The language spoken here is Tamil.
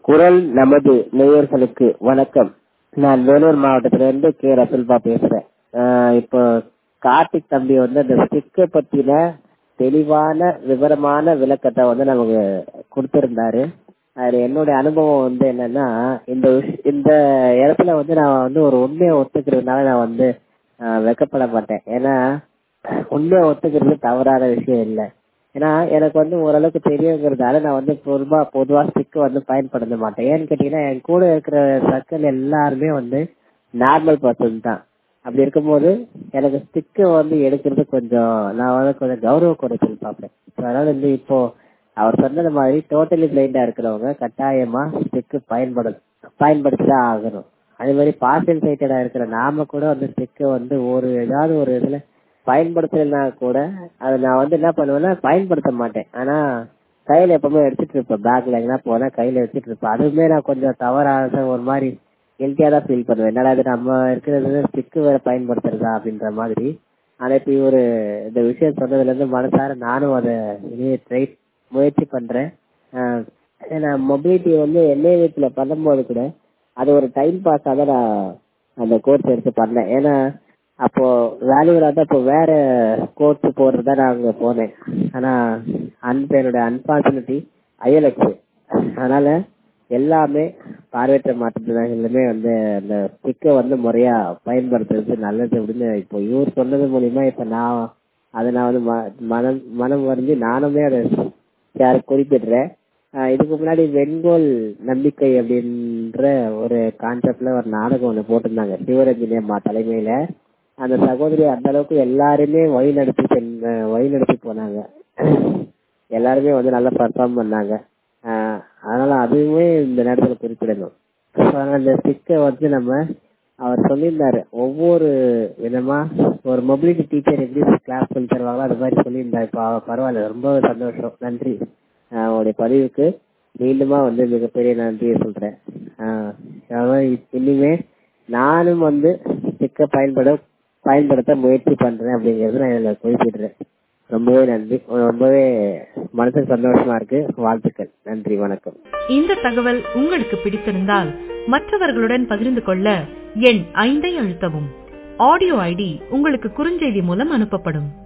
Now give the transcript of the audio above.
குரல் நமது நேயர்களுக்கு வணக்கம் நான் வேலூர் மாவட்டத்திலிருந்து கே ரசுல்பா பேசுறேன் ஆஹ் இப்போ கார்த்திக் தம்பி வந்து அந்த ஸ்டிக்கை பத்தின தெளிவான விவரமான விளக்கத்தை வந்து நமக்கு கொடுத்திருந்தாரு அதுல என்னுடைய அனுபவம் வந்து என்னன்னா இந்த விஷ- இந்த இடத்துல வந்து நான் வந்து ஒரு உண்மையை ஒத்துக்கிறதுனால நான் வந்து ஆஹ் வெட்கப்பட மாட்டேன் ஏன்னா உண்மையை ஒத்துக்கிறது தவறான விஷயம் இல்லை ஏன்னா எனக்கு வந்து ஓரளவுக்கு தெரியுங்கிறதால நான் வந்து பொதுவா பொதுவா ஸ்டிக் வந்து பயன்படுத்த மாட்டேன் ஏன்னு கேட்டீங்கன்னா என் கூட இருக்கிற சர்க்கிள் எல்லாருமே வந்து நார்மல் பர்சன் தான் அப்படி இருக்கும்போது எனக்கு ஸ்டிக்கை வந்து எடுக்கிறது கொஞ்சம் நான் வந்து கொஞ்சம் கௌரவ குறைச்சல் பார்ப்பேன் So, அதனால வந்து இப்போ அவர் சொன்னது மாதிரி டோட்டலி பிளைண்டா இருக்கிறவங்க கட்டாயமா ஸ்டிக்கு பயன்படு பயன்படுத்தி தான் ஆகணும் அதே மாதிரி பார்சல் சைட்டடா இருக்கிற நாம கூட வந்து ஸ்டிக்கை வந்து ஒரு ஏதாவது ஒரு இதுல பயன்படுத்தலைன்னா கூட அதை நான் வந்து என்ன பண்ணுவேன்னா பயன்படுத்த மாட்டேன் ஆனா கையில எப்பவுமே எடுத்துட்டு இருப்பேன் பேக்ல எங்கன்னா போனா கையில வச்சுட்டு இருப்பேன் அதுவுமே நான் கொஞ்சம் தவறாக ஒரு மாதிரி ஹெல்த்தியா தான் ஃபீல் பண்ணுவேன் என்னடா இது நம்ம இருக்கிறது ஸ்டிக்கு வேற பயன்படுத்துறதா அப்படின்ற மாதிரி ஆனா இப்ப இவரு இந்த விஷயம் சொன்னதுல இருந்து மனசார நானும் அதை இனிமே ட்ரை முயற்சி பண்றேன் ஆஹ் ஏன்னா மொபிலிட்டி வந்து என்ஐவியத்துல பண்ணும்போது கூட அது ஒரு டைம் பாஸாக தான் நான் அந்த கோர்ஸ் எடுத்து பண்ணேன் ஏன்னா அப்போ வேல்யூவில் வந்து அப்போ வேற கோர்ஸ் போடுறதா நான் அங்க போனேன் ஆனா அந்த என்னோட அன்பார்ச்சுனிட்டி ஐஎல்எக்ஸ் அதனால எல்லாமே பார்வையற்ற மாற்றுத்திறனாளிகளுமே வந்து அந்த ஸ்டிக்கை வந்து முறையா பயன்படுத்துறது நல்லது அப்படின்னு இப்போ இவர் சொன்னது மூலியமா இப்ப நான் அதை நான் வந்து ம- மனம் மனம் வருந்தி நானுமே அதை யார் குறிப்பிடுறேன் ஆஹ் இதுக்கு முன்னாடி வெண்கோல் நம்பிக்கை அப்படின்ற ஒரு கான்செப்ட்ல ஒரு நாடகம் ஒண்ணு போட்டிருந்தாங்க சிவரஞ்சனி அம்மா தலைமையில அந்த சகோதரி அந்த அளவுக்கு எல்லாருமே வழி நடத்தி சென்- வழி நடத்தி போனாங்க எல்லாருமே வந்து நல்லா பர்ஃபார்ம் பண்ணாங்க ஆஹ் அதனால அதுவுமே இந்த நேரத்துல குறிப்பிடணும் So, அதனால இந்த ஸ்டிக்கை வந்து நம்ம அவர் சொல்லியிருந்தாரு ஒவ்வொரு விதமா ஒரு மொபிலிட்டி டீச்சர் எப்படி கிளாஸ் சொல்லி தருவாங்களோ அது மாதிரி சொல்லியிருந்தாரு இப்போ பரவாயில்ல ரொம்ப சந்தோஷம் நன்றி ஆஹ் உங்களுடைய பதிவுக்கு மீண்டுமா வந்து மிகப்பெரிய நன்றியை சொல்றேன் ஆஹ் அதாவது இனிமே நானும் வந்து ஸ்டிக்கை பயன்பட பயன்படுத்த முயற்சி பண்றேன் அப்படிங்கறது நான் இதுல குறிப்பிடுறேன் ரொம்பவே நன்றி ரொம்பவே மனசுக்கு சந்தோஷமா இருக்கு வாழ்த்துக்கள் நன்றி வணக்கம் இந்த தகவல் உங்களுக்கு பிடித்திருந்தால் மற்றவர்களுடன் பகிர்ந்து கொள்ள எண் ஐந்தை அழுத்தவும் ஆடியோ ஐடி உங்களுக்கு குறுஞ்செய்தி மூலம் அனுப்பப்படும்